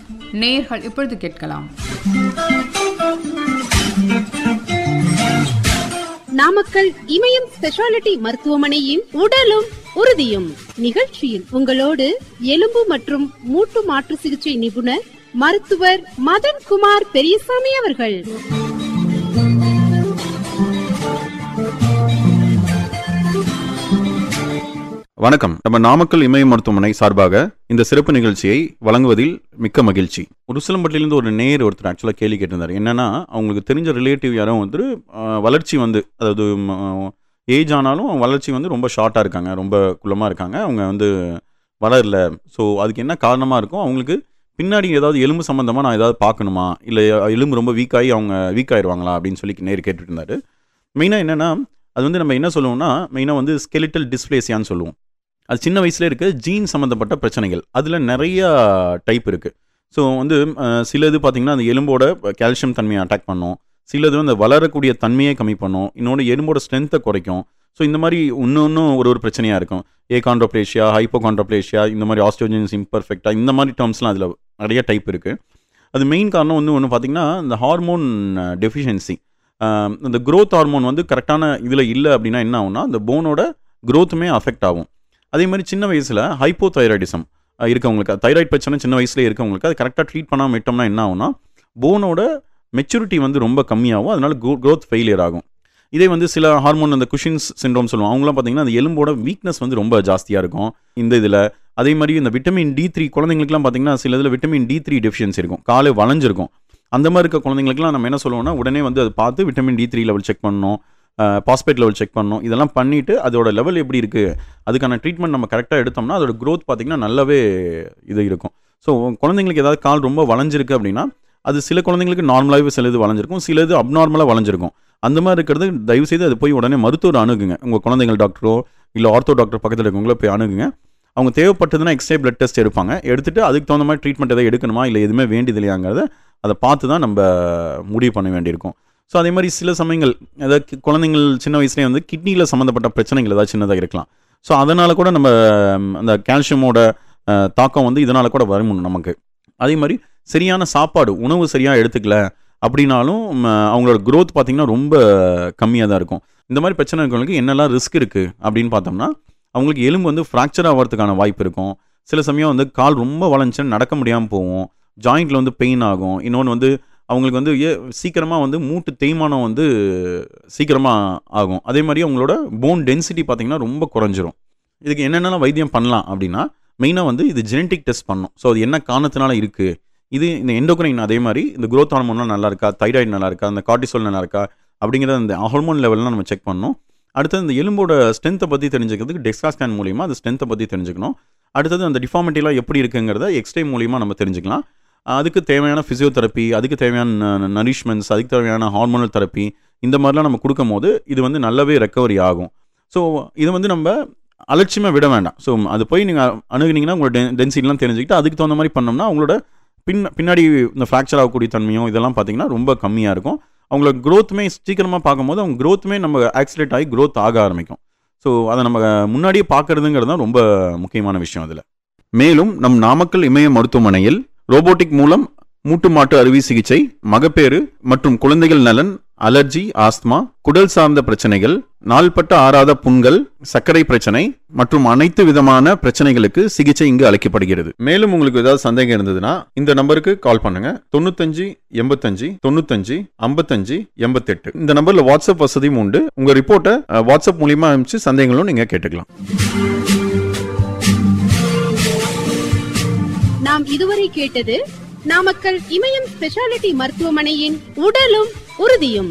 நேயர்கள் இப்பொழுது கேட்கலாம் நாமக்கல் இமயம் ஸ்பெஷாலிட்டி மருத்துவமனையின் உடலும் உறுதியும் நிகழ்ச்சியில் உங்களோடு எலும்பு மற்றும் மூட்டு மாற்று சிகிச்சை நிபுணர் மருத்துவர் மதன் குமார் பெரியசாமி அவர்கள் வணக்கம் நம்ம நாமக்கல் இமய மருத்துவமனை சார்பாக இந்த சிறப்பு நிகழ்ச்சியை வழங்குவதில் மிக்க மகிழ்ச்சி உருசலம்பட்டிலிருந்து ஒரு நேர் ஒருத்தர் ஆக்சுவலாக கேள்வி கேட்டிருந்தார் என்னன்னா அவங்களுக்கு தெரிஞ்ச ரிலேட்டிவ் யாரும் வந்து ஆஹ், வளர்ச்சி வந்து அதாவது ஏஜ் ஆனாலும் வளர்ச்சி வந்து ரொம்ப ஷார்ட்டாக இருக்காங்க ரொம்ப குள்ளமாக இருக்காங்க அவங்க வந்து வளரல ஸோ அதுக்கு என்ன காரணமாக இருக்கும் அவங்களுக்கு பின்னாடி ஏதாவது எலும்பு சம்மந்தமாக நான் ஏதாவது பார்க்கணுமா இல்லை எலும்பு ரொம்ப வீக்காகி அவங்க வீக் ஆயிடுவாங்களா அப்படின்னு சொல்லி நேர் கேட்டுட்டு இருந்தாரு மெயினாக என்னென்னா அது வந்து நம்ம என்ன சொல்லுவோம்னா மெயினாக வந்து ஸ்கெலிட்டல் டிஸ்பிளேசியான்னு சொல்லுவோம் அது சின்ன வயசுல இருக்க ஜீன் சம்மந்தப்பட்ட பிரச்சனைகள் அதில் நிறைய டைப் இருக்குது ஸோ வந்து அஹ், சிலது பார்த்திங்கன்னா அந்த எலும்போட கால்சியம் தன்மையை அட்டாக் பண்ணும் சிலது வந்து வளரக்கூடிய தன்மையை கம்மி பண்ணும் இன்னொன்று எலும்போட ஸ்ட்ரென்த்தை குறைக்கும் ஸோ இந்த மாதிரி இன்னொன்றும் ஒரு ஒரு பிரச்சனையாக இருக்கும் ஏகாண்ட்ரோப்ளேஷியா ஹைப்போகாண்ட்ரோப்ளேஷியா இந்த மாதிரி ஆஸ்ட்ரோஜன்ஸ் இம்பர்ஃபெக்டா இந்த மாதிரி டேர்ம்ஸ்லாம் அதில் நிறைய டைப் இருக்குது அது மெயின் காரணம் வந்து ஒன்று பார்த்திங்கன்னா இந்த ஹார்மோன் டெஃபிஷியன்சி இந்த growth ஹார்மோன் வந்து கரெக்டான இதில் இல்லை அப்படின்னா என்ன ஆகும்னா அந்த போனோட growthமே அஃபெக்ட் ஆகும் அதே மாதிரி சின்ன வயசில் ஹைப்போதைராய்டிசம் இருக்கவங்களுக்கு தைராய்டு பிரச்சனை சின்ன வயசுல இருக்கவங்களுக்கு அது கரெக்டாக ட்ரீட் பண்ணாமல் விட்டோம்னா என்ன ஆகும்னா போனோட மெச்சூரிட்டி வந்து ரொம்ப கம்மியாகும் அதனால growth ஃபெயிலியர் ஆகும் இதே வந்து சில ஹார்மோன் அந்த குஷின்ஸ் சிண்ட்ரோம் சொல்லுவோம் அவங்களாம் பார்த்தீங்கன்னா அந்த எலும்போட வீக்னஸ் வந்து ரொம்ப ஜாஸ்தியாக இருக்கும் இந்த இதில் அதே மாதிரி இந்த விட்டமின் டி த்ரீ குழந்தைங்களுக்குலாம் பார்த்தீங்கன்னா சில இதில் விட்டமின் டி த்ரீ டெஃபிஷியன்சி இருக்கும் காலை வளைஞ்சிருக்கும் அந்த மாதிரி இருக்க குழந்தைங்களுக்குலாம் நம்ம என்ன சொல்லுவோம்னா உடனே வந்து அதை பார்த்து vitamin D three level check பண்ணணும் பாஸ்பேட் லெவல் செக் பண்ணணும் இதெல்லாம் பண்ணிவிட்டு அதோட லெவல் எப்படி இருக்குது அதுக்கான ட்ரீட்மெண்ட் நம்ம கரெக்டாக எடுத்தோம்னா அதோட growth பார்த்திங்கன்னா நல்லாவே இது இருக்கும் ஸோ குழந்தைங்களுக்கு ஏதாவது கால் ரொம்ப வளைஞ்சிருக்கு அப்படின்னா அது சில குழந்தைங்களுக்கு நார்மலாகவே சில இது வளைஞ்சிருக்கும் சில இது அப்நார்மலாக வளைஞ்சிருக்கும் அந்த மாதிரி இருக்கிறது தயவு செய்து அது போய் உடனே மருத்துவர் அணுகுங்க உங்கள் குழந்தைகள் டாக்டரோ இல்லை ஆர்த்தோ டாக்டர் பக்கத்தில் இருக்கவங்களோ போய் அணுகுங்க அவங்க தேவைப்பட்டதுன்னா எக்ஸ்ரே பிளட் டெஸ்ட் எடுப்பாங்க எடுத்துட்டு அதுக்கு தகுந்த மாதிரி ட்ரீட்மெண்ட் எதாவது எடுக்கணுமா இல்லை எதுவுமே வேண்டியது இல்லையாங்கிறத அதை பார்த்து தான் நம்ம முடிவு பண்ண வேண்டியிருக்கும் ஸோ அதே மாதிரி சில சமயங்கள் அதாவது கி- குழந்தைங்கள் சின்ன வயசுலேயே வந்து கிட்னியில் சம்மந்தப்பட்ட பிரச்சனைகள் ஏதாவது சின்னதாக இருக்கலாம் ஸோ அதனால் கூட நம்ம ம், அந்த கால்சியமோட அஹ், தாக்கம் வந்து இதனால் கூட வரும் நமக்கு அதே மாதிரி சரியான சாப்பாடு உணவு சரியாக எடுத்துக்கல அப்படின்னாலும் ம், அவங்களோட growth பார்த்திங்கன்னா ரொம்ப கம்மியாக தான் இருக்கும் இந்த மாதிரி பிரச்சனை இருக்கவங்களுக்கு என்னெல்லாம் ரிஸ்க் இருக்குது அப்படின்னு பார்த்தோம்னா அவங்களுக்கு எலும்பு வந்து ஃப்ராக்சர் ஆகிறதுக்கான வாய்ப்பு இருக்கும் சில சமயம் வந்து கால் ரொம்ப வளைஞ்சுன்னு நடக்க முடியாமல் போகும் ஜாயிண்ட்டில் வந்து பெயின் ஆகும் இன்னொன்று வந்து அவங்களுக்கு வந்து ஏ சீக்கிரமாக வந்து மூட்டு தேய்மானம் வந்து சீக்கிரமாக ஆகும் அதே மாதிரி அவங்களோட போன் டென்சிட்டி பார்த்திங்கன்னா ரொம்ப குறைஞ்சிரும் இதுக்கு என்னென்னலாம் வைத்தியம் பண்ணலாம் அப்படின்னா மெயினாக வந்து இது ஜெனட்டிக் டெஸ்ட் பண்ணும் ஸோ அது என்ன காரணத்தினால இருக்குது இது இந்த எண்டோக்ரைன் அதே மாதிரி இந்த growth ஹார்மோன்லாம் நல்லா இருக்கா தைராய்டு நல்லா இருக்கா அந்த கார்டிசோல் நல்லா இருக்கா அப்படிங்கிறத அந்த ஹார்மோன் லெவல்லாம் நம்ம செக் பண்ணணும் அடுத்தது இந்த எலும்போட ஸ்ட்ரென்த்தை பற்றி தெரிஞ்சுக்கிறதுக்கு டெக்ஸ்கா ஸ்கேன் மூலிமா அந்த ஸ்ட்ரென்த்தை பற்றி தெரிஞ்சுக்கணும் அடுத்தது அந்த டிஃபார்மிட்டிலாம் எப்படி இருக்குங்கிறத எக்ஸ்ரே மூலிமா நம்ம தெரிஞ்சுக்கலாம் அதுக்கு தேவையான ஃபிசியோதெரப்பி அதுக்கு தேவையான நரிஷ்மெண்ட்ஸ் அதுக்கு தேவையான ஹார்மோனல் தெரப்பி இந்த மாதிரிலாம் நம்ம கொடுக்கும் போது இது வந்து நல்லாவே ரெக்கவரி ஆகும் ஸோ இதை வந்து நம்ம அலட்சியமாக விட வேண்டாம் ஸோ அது போய் நீங்கள் அணுகுனீங்கன்னா உங்களோட டென்சிட்டிலாம் தெரிஞ்சுக்கிட்டு அதுக்கு தகுந்த மாதிரி பண்ணோம்னா அவங்களோட பின் பின்னாடி இந்த ஃப்ராக்சர் ஆகக்கூடிய தன்மையும் இதெல்லாம் பார்த்தீங்கன்னா ரொம்ப கம்மியாக இருக்கும் அவங்களோட growthமே சீக்கிரமாக பார்க்கும்போது அவங்க growthமே நம்ம ஆக்சிலேட் ஆகி growth ஆக ஆரம்பிக்கும் ஸோ அதை நம்ம முன்னாடியே பார்க்கறதுங்கிறது தான் ரொம்ப முக்கியமான விஷயம் அதில் மேலும் நம் நாமக்கல் இமய மருத்துவமனையில் ரோபோட்டிக் மூலம் மூட்டு மாட்டு அறுவை சிகிச்சை மகப்பேறு மற்றும் குழந்தைகள் நலன் அலர்ஜி ஆஸ்துமா குடல் சார்ந்த பிரச்சனைகள் நாள்பட்ட ஆறாத புண்கள் சர்க்கரை பிரச்சனை மற்றும் அனைத்து விதமான பிரச்சனைகளுக்கு சிகிச்சை இங்கு அளிக்கப்படுகிறது மேலும் உங்களுக்கு ஏதாவது சந்தேகம் இருந்ததுன்னா இந்த நம்பருக்கு கால் பண்ணுங்க தொண்ணூத்தஞ்சு எண்பத்தஞ்சு தொண்ணூத்தஞ்சு ஐம்பத்தஞ்சு எண்பத்தெட்டு இந்த நம்பர்ல வாட்ஸ்அப் வசதியும் உண்டு உங்க ரிப்போர்ட்டை அஹ், வாட்ஸ்அப் மூலியமா அனுப்பிச்சு சந்தேகங்களும் நீங்க கேட்டுக்கலாம் நாம் இதுவரை கேட்டது நாமக்கல் இமயம் ஸ்பெஷாலிட்டி மருத்துவமனையின் உடலும் உறுதியும்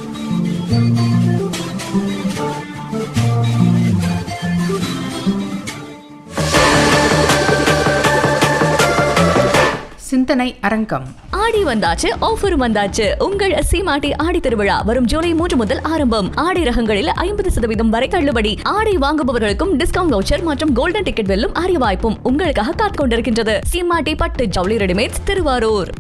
சிந்தனை அரங்கம் ஆடி வந்தாச்சு ஆஃபர் வந்தாச்சு உங்கள் சீமாட்டி ஆடி திருவிழா வரும் ஜூலை மூன்று முதல் ஆரம்பம் ஆடை ரகங்களில் ஐம்பது சதவீதம் வரை தள்ளுபடி ஆடை வாங்குபவர்களுக்கும் டிஸ்கவுண்ட் வவுச்சர் மற்றும் கோல்டன் டிக்கெட் வெல்லும் அரிய வாய்ப்பும் உங்களுக்காக காத்துக் கொண்டிருக்கின்றது சீமாட்டி பட்டு ஜவுளி ரெடிமேட்ஸ் திருவாரூர்